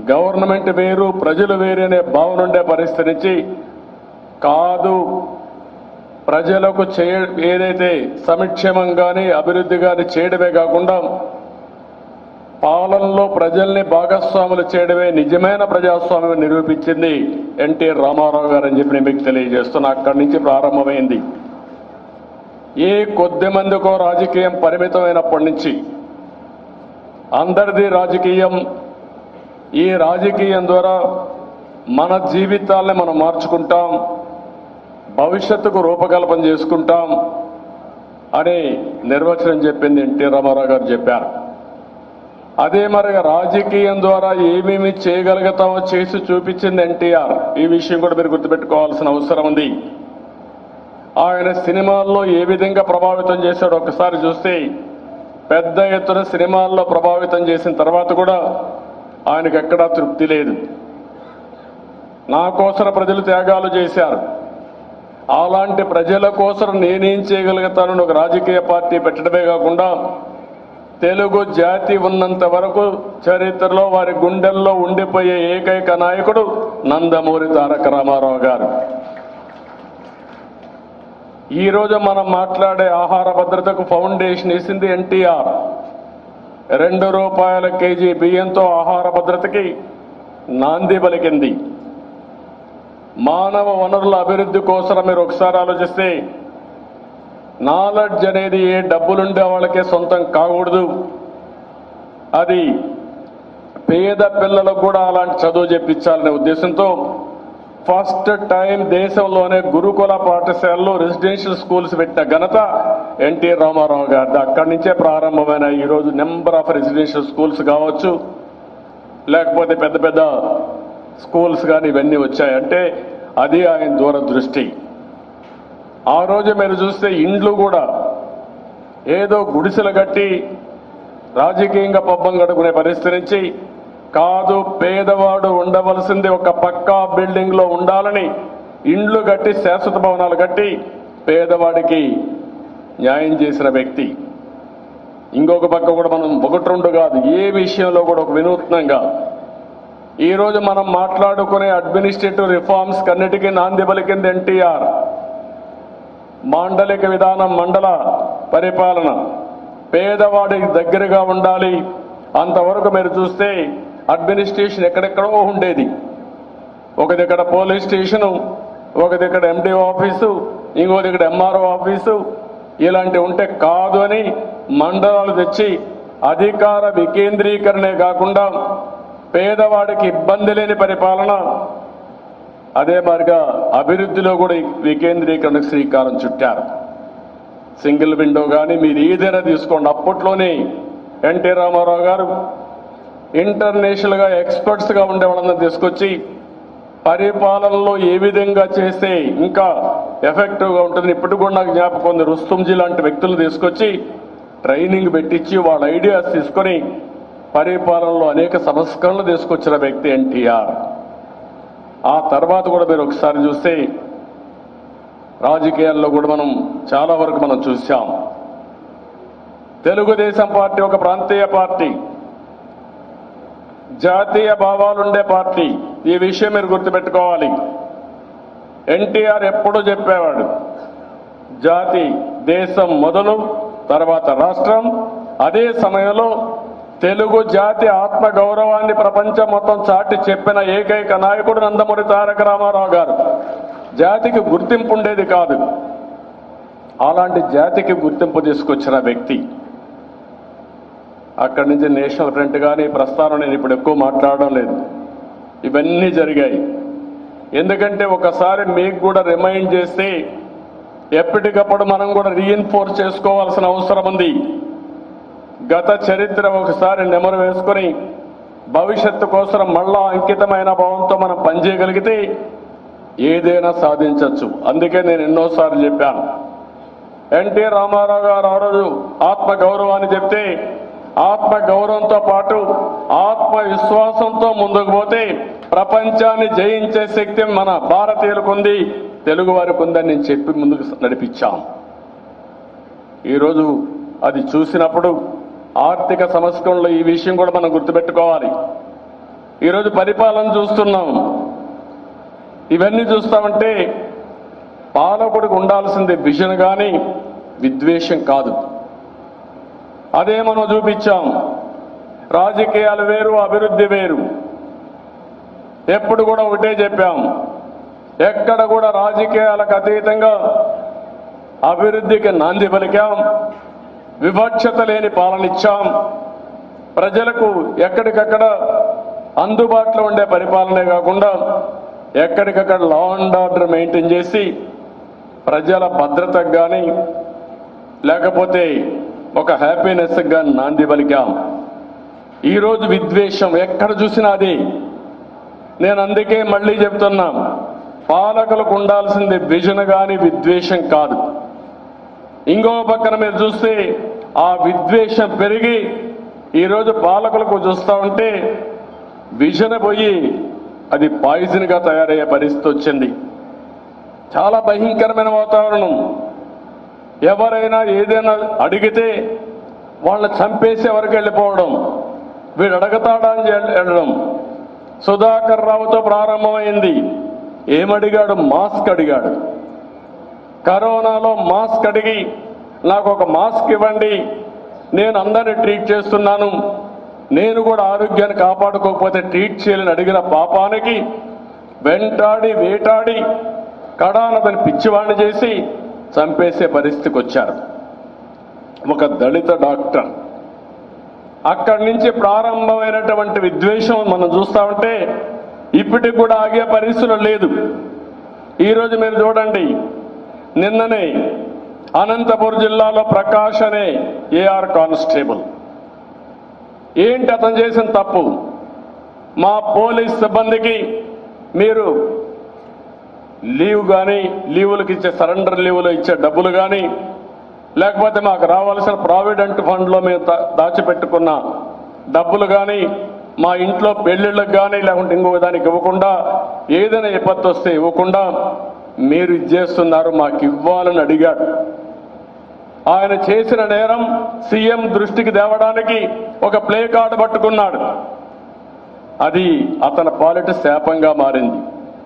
government వేరు ప్రజలు వేరు అనే భావన ఉండే పరిస్థితి నుంచి కాదు ప్రజలకు చేయ ఏదైతే సంక్షేమం కానీ అభివృద్ధి కానీ చేయడమే కాకుండా పాలనలో ప్రజల్ని భాగస్వాములు చేయడమే నిజమైన ప్రజాస్వామ్యం నిరూపించింది ఎన్టీ రామారావు గారు అని చెప్పి నేను మీకు తెలియజేస్తున్నా అక్కడి నుంచి ప్రారంభమైంది ఏ కొద్ది మందికో రాజకీయం పరిమితమైనప్పటి నుంచి అందరిది రాజకీయం ఈ రాజకీయం ద్వారా మన జీవితాల్ని మనం మార్చుకుంటాం భవిష్యత్తుకు రూపకల్పన చేసుకుంటాం అని నిర్వచనం చెప్పింది ఎన్టీ రామారావు గారు చెప్పారు అదే మరి రాజకీయం ద్వారా ఏమేమి చేయగలుగుతామో చేసి చూపించింది ఎన్టీఆర్ ఈ విషయం కూడా మీరు గుర్తుపెట్టుకోవాల్సిన అవసరం ఉంది ఆయన సినిమాల్లో ఏ విధంగా ప్రభావితం చేశాడో ఒకసారి చూస్తే పెద్ద ఎత్తున సినిమాల్లో ప్రభావితం చేసిన తర్వాత కూడా ఆయనకు ఎక్కడా తృప్తి లేదు నా కోసం ప్రజలు త్యాగాలు చేశారు అలాంటి ప్రజల కోసం నేనేం చేయగలుగుతానని ఒక రాజకీయ పార్టీ పెట్టడమే కాకుండా తెలుగు జాతి ఉన్నంత వరకు చరిత్రలో వారి గుండెల్లో ఉండిపోయే ఏకైక నాయకుడు నందమూరి తారక రామారావు గారు ఈ రోజు మనం మాట్లాడే ఆహార భద్రతకు ఫౌండేషన్ వేసింది ఎన్టీఆర్ రెండు రూపాయల కేజీ బియ్యంతో ఆహార భద్రతకి నాంది పలికింది మానవ వనరుల అభివృద్ధి కోసం మీరు ఒకసారి ఆలోచిస్తే నాలెడ్జ్ అనేది ఏ డబ్బులుండే వాళ్ళకే సొంతం కాకూడదు అది పేద పిల్లలకు కూడా అలాంటి చదువు చెప్పించాలనే ఉద్దేశంతో ఫస్ట్ టైం దేశంలోనే గురుకుల పాఠశాలలో రెసిడెన్షియల్ స్కూల్స్ పెట్టిన ఘనత ఎన్టీ రామారావు గారిది అక్కడి నుంచే ప్రారంభమైన ఈరోజు నెంబర్ ఆఫ్ రెసిడెన్షియల్ స్కూల్స్ కావచ్చు లేకపోతే పెద్ద పెద్ద స్కూల్స్ కానీ ఇవన్నీ వచ్చాయి అంటే అది ఆయన దూరదృష్టి ఆ రోజు మీరు చూస్తే ఇండ్లు కూడా ఏదో గుడిసెలు కట్టి రాజకీయంగా పబ్బం గడుపుకునే పరిస్థితి నుంచి కాదు పేదవాడు ఉండవలసింది ఒక పక్కా బిల్డింగ్ లో ఉండాలని ఇండ్లు కట్టి శాశ్వత భవనాలు కట్టి పేదవాడికి న్యాయం చేసిన వ్యక్తి ఇంకొక పక్క కూడా మనం ఒకటి రెండు కాదు ఏ విషయంలో కూడా ఒక వినూత్నంగా ఈ రోజు మనం మాట్లాడుకునే అడ్మినిస్ట్రేటివ్ రిఫార్మ్స్ కన్నిటికీ నాంది పలికింది ఎన్టీఆర్ మాండలిక విధానం మండల పరిపాలన పేదవాడికి దగ్గరగా ఉండాలి అంతవరకు మీరు చూస్తే అడ్మినిస్ట్రేషన్ ఎక్కడెక్కడో ఉండేది ఒక దగ్గర పోలీస్ స్టేషను ఒక దగ్గర ఎండి ఆఫీసు ఇంకో దగ్గర ఎంఆర్ఓ ఆఫీసు ఇలాంటివి ఉంటే కాదు అని మండలాలు తెచ్చి అధికార వికేంద్రీకరణే కాకుండా పేదవాడికి ఇబ్బంది లేని పరిపాలన అదే మాదిరిగా అభివృద్ధిలో కూడా ఈ వికేంద్రీకరణకు శ్రీకారం చుట్టారు సింగిల్ విండో కానీ మీరు ఏదైనా తీసుకోండి అప్పట్లోనే ఎన్టీ రామారావు గారు ఇంటర్నేషనల్ గా ఎక్స్పర్ట్స్ గా ఉండే వాళ్ళందరూ తీసుకొచ్చి పరిపాలనలో ఏ విధంగా చేస్తే ఇంకా ఎఫెక్టివ్ గా ఉంటుంది ఇప్పటికి కూడా నాకు జ్ఞాపకం ఉంది రుస్తుంజీ లాంటి వ్యక్తులు తీసుకొచ్చి ట్రైనింగ్ పెట్టించి వాళ్ళ ఐడియాస్ తీసుకొని పరిపాలనలో అనేక సంస్కరణలు తీసుకొచ్చిన వ్యక్తి ఎన్టీఆర్ ఆ తర్వాత కూడా మీరు ఒకసారి చూస్తే రాజకీయాల్లో కూడా మనం చాలా వరకు మనం చూసాం తెలుగుదేశం పార్టీ ఒక ప్రాంతీయ పార్టీ జాతీయ భావాలుండే పార్టీ ఈ విషయం మీరు గుర్తుపెట్టుకోవాలి ఎన్టీఆర్ ఎప్పుడూ చెప్పేవాడు జాతి దేశం మొదలు తర్వాత రాష్ట్రం అదే సమయంలో తెలుగు జాతి ఆత్మ గౌరవాన్ని ప్రపంచం మొత్తం చాటి చెప్పిన ఏకైక నాయకుడు నందమూరి తారక రామారావు గారు జాతికి గుర్తింపు ఉండేది కాదు అలాంటి జాతికి గుర్తింపు తీసుకొచ్చిన వ్యక్తి అక్కడి నుంచి నేషనల్ ఫ్రంట్ కానీ ప్రస్తావన నేను ఇప్పుడు ఎక్కువ మాట్లాడడం లేదు ఇవన్నీ జరిగాయి ఎందుకంటే ఒకసారి మీకు కూడా రిమైండ్ చేస్తే ఎప్పటికప్పుడు మనం కూడా రీఇన్ఫోర్స్ చేసుకోవాల్సిన అవసరం ఉంది గత చరిత్ర ఒకసారి నెమరు వేసుకొని భవిష్యత్తు కోసం మళ్ళా అంకితమైన భావంతో మనం పనిచేయగలిగితే ఏదైనా సాధించవచ్చు అందుకే నేను ఎన్నోసార్లు చెప్పాను ఎన్టీ రామారావు గారు ఆ రోజు ఆత్మ గౌరవాన్ని చెప్తే ఆత్మ గౌరవంతో పాటు ఆత్మ విశ్వాసంతో ముందుకు పోతే ప్రపంచాన్ని జయించే శక్తి మన భారతీయులకు ఉంది తెలుగు వారికి ఉందని నేను చెప్పి ముందుకు నడిపించాం ఈరోజు అది చూసినప్పుడు ఆర్థిక సంస్కరణలో ఈ విషయం కూడా మనం గుర్తుపెట్టుకోవాలి ఈరోజు పరిపాలన చూస్తున్నాం ఇవన్నీ చూస్తామంటే పాలకుడికి ఉండాల్సింది విజన్ కానీ విద్వేషం కాదు అదే మనం చూపించాం రాజకీయాలు వేరు అభివృద్ధి వేరు ఎప్పుడు కూడా ఒకటే చెప్పాం ఎక్కడ కూడా రాజకీయాలకు అతీతంగా అభివృద్ధికి నాంది పలికాం వివక్షత లేని పాలన ఇచ్చాం ప్రజలకు ఎక్కడికక్కడ అందుబాటులో ఉండే పరిపాలనే కాకుండా ఎక్కడికక్కడ లా అండ్ ఆర్డర్ మెయింటైన్ చేసి ప్రజల భద్రతకు కానీ లేకపోతే ఒక హ్యాపీనెస్ కానీ నాంది పలికాం ఈరోజు విద్వేషం ఎక్కడ చూసినా అదే నేను అందుకే మళ్ళీ చెప్తున్నా పాలకులకు ఉండాల్సింది విజన్ కానీ విద్వేషం కాదు ఇంకో పక్కన మీరు చూస్తే ఆ విద్వేషం పెరిగి ఈరోజు పాలకులకు చూస్తా ఉంటే విజన్ పోయి అది పాయిజన్ గా తయారయ్యే పరిస్థితి వచ్చింది చాలా భయంకరమైన వాతావరణం ఎవరైనా ఏదైనా అడిగితే వాళ్ళని చంపేసే వరకు వెళ్ళిపోవడం వీడు అడగతాడా అని చెల్- వెళ్ళడం సుధాకర్ రావుతో ప్రారంభమైంది ఏమడిగాడు మాస్క్ అడిగాడు కరోనాలో మాస్క్ అడిగి నాకు ఒక మాస్క్ ఇవ్వండి నేను అందరిని ట్రీట్ చేస్తున్నాను నేను కూడా ఆరోగ్యాన్ని కాపాడుకోకపోతే ట్రీట్ చేయాలని అడిగిన పాపానికి వెంటాడి వేటాడి కడాన అతని పిచ్చివాణ్ణి చేసి చంపేసే పరిస్థితికి వచ్చారు ఒక దళిత డాక్టర్ అక్కడి నుంచి ప్రారంభమైనటువంటి విద్వేషం మనం చూస్తా ఉంటే ఇప్పటికి కూడా ఆగే పరిస్థితులు లేదు ఈరోజు మీరు చూడండి నిన్ననే అనంతపురం జిల్లాలో ప్రకాష్ అనే ఏఆర్ కానిస్టేబుల్ ఏంటి అతను చేసిన తప్పు మా పోలీస్ సిబ్బందికి మీరు లీవ్ కానీ లీవులకు ఇచ్చే సరెండర్ లీవులు ఇచ్చే డబ్బులు కానీ లేకపోతే మాకు రావాల్సిన ప్రావిడెంట్ ఫండ్లో మేము దా- దాచిపెట్టుకున్న డబ్బులు కానీ మా ఇంట్లో పెళ్లిళ్ళకి కానీ లేకుంటే ఇంకొక దానికి ఇవ్వకుండా ఏదైనా విపత్తు వస్తే ఇవ్వకుండా మీరు ఇది చేస్తున్నారు మాకు ఇవ్వాలని అడిగాడు ఆయన చేసిన నేరం సీఎం దృష్టికి తేవడానికి ఒక ప్లే కార్డు పట్టుకున్నాడు అది అతని పాలిట శాపంగా మారింది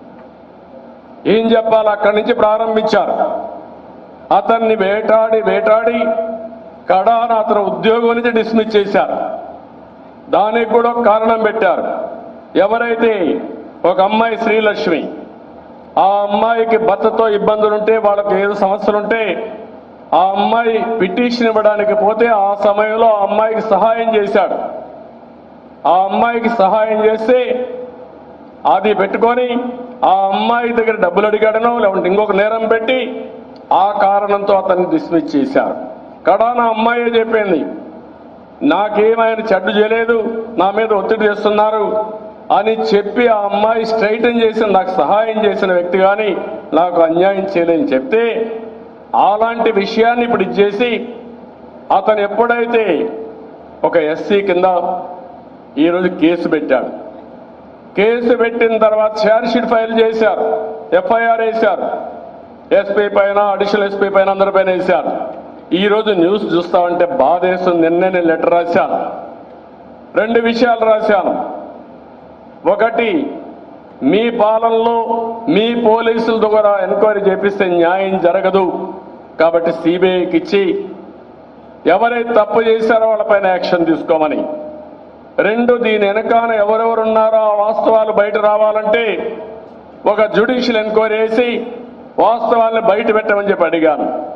ఏం చెప్పాలి అక్కడి నుంచి ప్రారంభించారు అతన్ని వేటాడి వేటాడి కడాన అతను ఉద్యోగం నుంచి డిస్మిస్ చేశారు దానికి కూడా ఒక కారణం పెట్టారు ఎవరైతే ఒక అమ్మాయి శ్రీలక్ష్మి ఆ అమ్మాయికి భర్తతో ఇబ్బందులుంటే వాళ్ళకి ఏదో సమస్యలుంటే ఆ అమ్మాయి పిటిషన్ ఇవ్వడానికి పోతే ఆ సమయంలో ఆ అమ్మాయికి సహాయం చేశాడు ఆ అమ్మాయికి సహాయం చేస్తే అది పెట్టుకొని ఆ అమ్మాయి దగ్గర డబ్బులు అడిగాడనో లేకుంటే ఇంకొక నేరం పెట్టి ఆ కారణంతో అతన్ని డిస్మిస్ చేశారు కడాన అమ్మాయే చెప్పింది నాకేమైనా చెడ్డు చేయలేదు నా మీద ఒత్తిడి చేస్తున్నారు అని చెప్పి ఆ అమ్మాయి స్ట్రైటన్ చేసిన నాకు సహాయం చేసిన వ్యక్తి కానీ నాకు అన్యాయం చేయలేని చెప్తే అలాంటి విషయాన్ని ఇప్పుడు ఇచ్చేసి అతను ఎప్పుడైతే ఒక ఎస్సీ కింద ఈరోజు కేసు పెట్టాడు కేసు పెట్టిన తర్వాత ఛార్జ్షీట్ ఫైల్ చేశారు ఎఫ్ఐఆర్ వేశారు ఎస్పీ పైన అడిషనల్ ఎస్పీ పైన అందరి పైన వేశారు ఈ రోజు న్యూస్ చూస్తామంటే బాధేస్తుంది నిన్నే నేను లెటర్ రాశాను రెండు విషయాలు రాశాను ఒకటి మీ పాలనలో మీ పోలీసుల ద్వారా ఎంక్వైరీ చేపిస్తే న్యాయం జరగదు కాబట్టి సిబిఐకి ఇచ్చి ఎవరైతే తప్పు చేశారో వాళ్ళపైన యాక్షన్ తీసుకోమని రెండు దీని వెనకాల ఎవరెవరు ఉన్నారో ఆ వాస్తవాలు బయట రావాలంటే ఒక జ్యుడిషియల్ ఎంక్వైరీ వేసి వాస్తవాలను బయట పెట్టమని చెప్పి అడిగాను